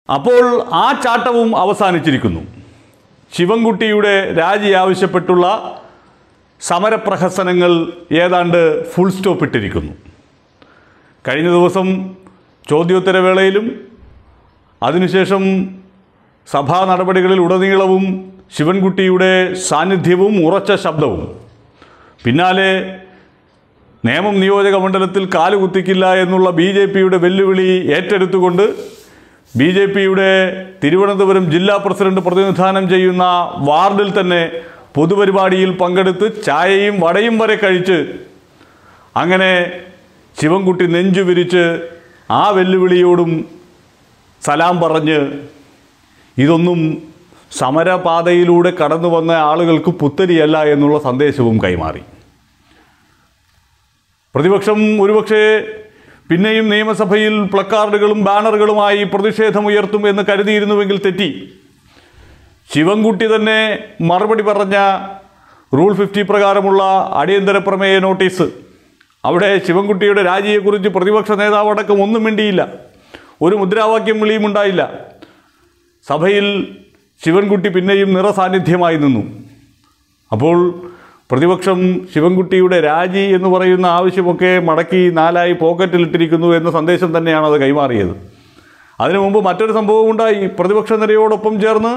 അപ്പോൾ ആ ചാട്ടവും അവസാനിച്ചിരിക്കുന്നു ശിവൻകുട്ടിയുടെ രാജി ആവശ്യപ്പെട്ടുള്ള സമരപ്രഹസനങ്ങൾ ഏതാണ്ട് ഫുൾ സ്റ്റോപ്പ് ഇട്ടിരിക്കുന്നു കഴിഞ്ഞ ദിവസം ചോദ്യോത്തരവേളയിലും അതിനുശേഷം സഭാ നടപടികളിൽ ഉടനീളവും ശിവൻകുട്ടിയുടെ സാന്നിധ്യവും ഉറച്ച ശബ്ദവും പിന്നാലെ നേമം നിയോജക മണ്ഡലത്തിൽ കാലുകുത്തിക്കില്ല എന്നുള്ള ബി ജെ പിയുടെ വെല്ലുവിളി ഏറ്റെടുത്തുകൊണ്ട് ബി ജെ പിയുടെ തിരുവനന്തപുരം ജില്ലാ പ്രസിഡന്റ് പ്രതിനിധാനം ചെയ്യുന്ന വാർഡിൽ തന്നെ പൊതുപരിപാടിയിൽ പങ്കെടുത്ത് ചായയും വടയും വരെ കഴിച്ച് അങ്ങനെ ശിവൻകുട്ടി നെഞ്ചു വിരിച്ച് ആ വെല്ലുവിളിയോടും സലാം പറഞ്ഞ് ഇതൊന്നും സമരപാതയിലൂടെ കടന്നു വന്ന ആളുകൾക്ക് പുത്തരിയല്ല എന്നുള്ള സന്ദേശവും കൈമാറി പ്രതിപക്ഷം ഒരുപക്ഷെ പിന്നെയും നിയമസഭയിൽ പ്ലക്കാർഡുകളും ബാനറുകളുമായി പ്രതിഷേധമുയർത്തും എന്ന് കരുതിയിരുന്നുവെങ്കിൽ തെറ്റി ശിവൻകുട്ടി തന്നെ മറുപടി പറഞ്ഞ റൂൾ ഫിഫ്റ്റി പ്രകാരമുള്ള അടിയന്തര പ്രമേയ നോട്ടീസ് അവിടെ ശിവൻകുട്ടിയുടെ രാജിയെക്കുറിച്ച് പ്രതിപക്ഷ നേതാവ് അടക്കം ഒന്നും മിണ്ടിയില്ല ഒരു മുദ്രാവാക്യം വിളിയും ഉണ്ടായില്ല സഭയിൽ ശിവൻകുട്ടി പിന്നെയും നിറസാന്നിധ്യമായി നിന്നു അപ്പോൾ പ്രതിപക്ഷം ശിവൻകുട്ടിയുടെ രാജി എന്ന് പറയുന്ന ആവശ്യമൊക്കെ മടക്കി നാലായി പോക്കറ്റിലിട്ടിരിക്കുന്നു എന്ന സന്ദേശം തന്നെയാണ് അത് കൈമാറിയത് അതിനു മുമ്പ് മറ്റൊരു സംഭവം ഉണ്ടായി പ്രതിപക്ഷ നിരയോടൊപ്പം ചേർന്ന്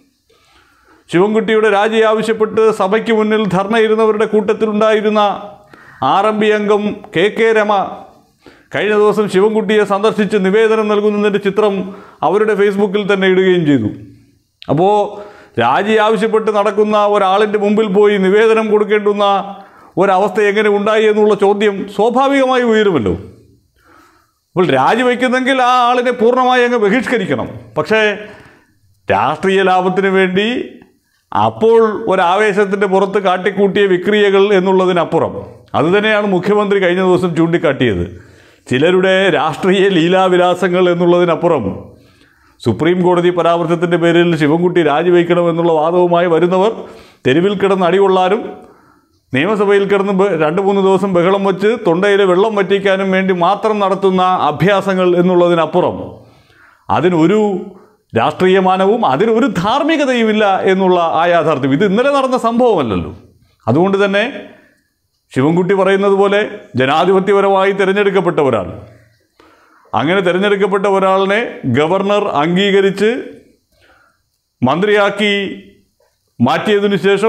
ശിവൻകുട്ടിയുടെ രാജി ആവശ്യപ്പെട്ട് സഭയ്ക്ക് മുന്നിൽ ധർണയിരുന്നവരുടെ കൂട്ടത്തിലുണ്ടായിരുന്ന ആർ എം പി അംഗം കെ കെ രമ കഴിഞ്ഞ ദിവസം ശിവൻകുട്ടിയെ സന്ദർശിച്ച് നിവേദനം നൽകുന്നതിൻ്റെ ചിത്രം അവരുടെ ഫേസ്ബുക്കിൽ തന്നെ ഇടുകയും ചെയ്തു അപ്പോൾ രാജി ആവശ്യപ്പെട്ട് നടക്കുന്ന ഒരാളിൻ്റെ മുമ്പിൽ പോയി നിവേദനം കൊടുക്കേണ്ടുന്ന ഒരവസ്ഥ എങ്ങനെ ഉണ്ടായി എന്നുള്ള ചോദ്യം സ്വാഭാവികമായി ഉയരുമല്ലോ അപ്പോൾ രാജിവെക്കുന്നെങ്കിൽ ആ ആളിനെ പൂർണ്ണമായി അങ്ങ് ബഹിഷ്കരിക്കണം പക്ഷേ രാഷ്ട്രീയ ലാഭത്തിന് വേണ്ടി അപ്പോൾ ഒരാവേശത്തിൻ്റെ പുറത്ത് കാട്ടിക്കൂട്ടിയ വിക്രിയകൾ എന്നുള്ളതിനപ്പുറം അതുതന്നെയാണ് മുഖ്യമന്ത്രി കഴിഞ്ഞ ദിവസം ചൂണ്ടിക്കാട്ടിയത് ചിലരുടെ രാഷ്ട്രീയ ലീലാവിലാസങ്ങൾ എന്നുള്ളതിനപ്പുറം സുപ്രീം കോടതി പരാമർശത്തിൻ്റെ പേരിൽ ശിവൻകുട്ടി രാജിവെക്കണം എന്നുള്ള വാദവുമായി വരുന്നവർ തെരുവിൽ കിടന്ന് അടികൊള്ളാനും നിയമസഭയിൽ കിടന്ന് ബ- രണ്ട് മൂന്ന് ദിവസം ബഹളം വച്ച് തൊണ്ടയിലെ വെള്ളം വറ്റിക്കാനും വേണ്ടി മാത്രം നടത്തുന്ന അഭ്യാസങ്ങൾ എന്നുള്ളതിനപ്പുറം അതിനൊരു രാഷ്ട്രീയമാനവും അതിനൊരു ധാർമ്മികതയുമില്ല എന്നുള്ള ആ യാഥാർത്ഥ്യം ഇത് ഇന്നലെ നടന്ന സംഭവമല്ലല്ലോ അതുകൊണ്ട് തന്നെ ശിവൻകുട്ടി പറയുന്നത് പോലെ ജനാധിപത്യപരമായി തിരഞ്ഞെടുക്കപ്പെട്ട ഒരാൾ അങ്ങനെ തിരഞ്ഞെടുക്കപ്പെട്ട ഒരാളിനെ ഗവർണർ അംഗീകരിച്ച് മന്ത്രിയാക്കി മാറ്റിയതിനു ശേഷം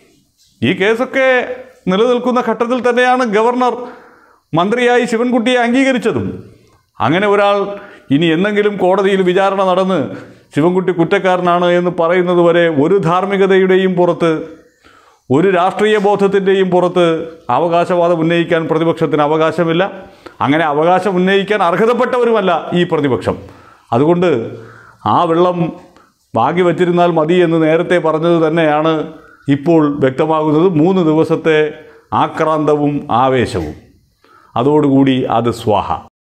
ഈ കേസൊക്കെ നിലനിൽക്കുന്ന ഘട്ടത്തിൽ തന്നെയാണ് ഗവർണർ മന്ത്രിയായി ശിവൻകുട്ടിയെ അംഗീകരിച്ചതും അങ്ങനെ ഒരാൾ ഇനി എന്തെങ്കിലും കോടതിയിൽ വിചാരണ നടന്ന് ശിവൻകുട്ടി കുറ്റക്കാരനാണ് എന്ന് പറയുന്നത് വരെ ഒരു ധാർമ്മികതയുടെയും പുറത്ത് ഒരു രാഷ്ട്രീയ ബോധത്തിൻ്റെയും പുറത്ത് അവകാശവാദം ഉന്നയിക്കാൻ പ്രതിപക്ഷത്തിന് അവകാശമില്ല അങ്ങനെ അവകാശം ഉന്നയിക്കാൻ അർഹതപ്പെട്ടവരുമല്ല ഈ പ്രതിപക്ഷം അതുകൊണ്ട് ആ വെള്ളം വാങ്ങി വച്ചിരുന്നാൽ മതി എന്ന് നേരത്തെ പറഞ്ഞത് തന്നെയാണ് ഇപ്പോൾ വ്യക്തമാകുന്നത് മൂന്ന് ദിവസത്തെ ആക്രാന്തവും ആവേശവും അതോടുകൂടി അത് സ്വാഹ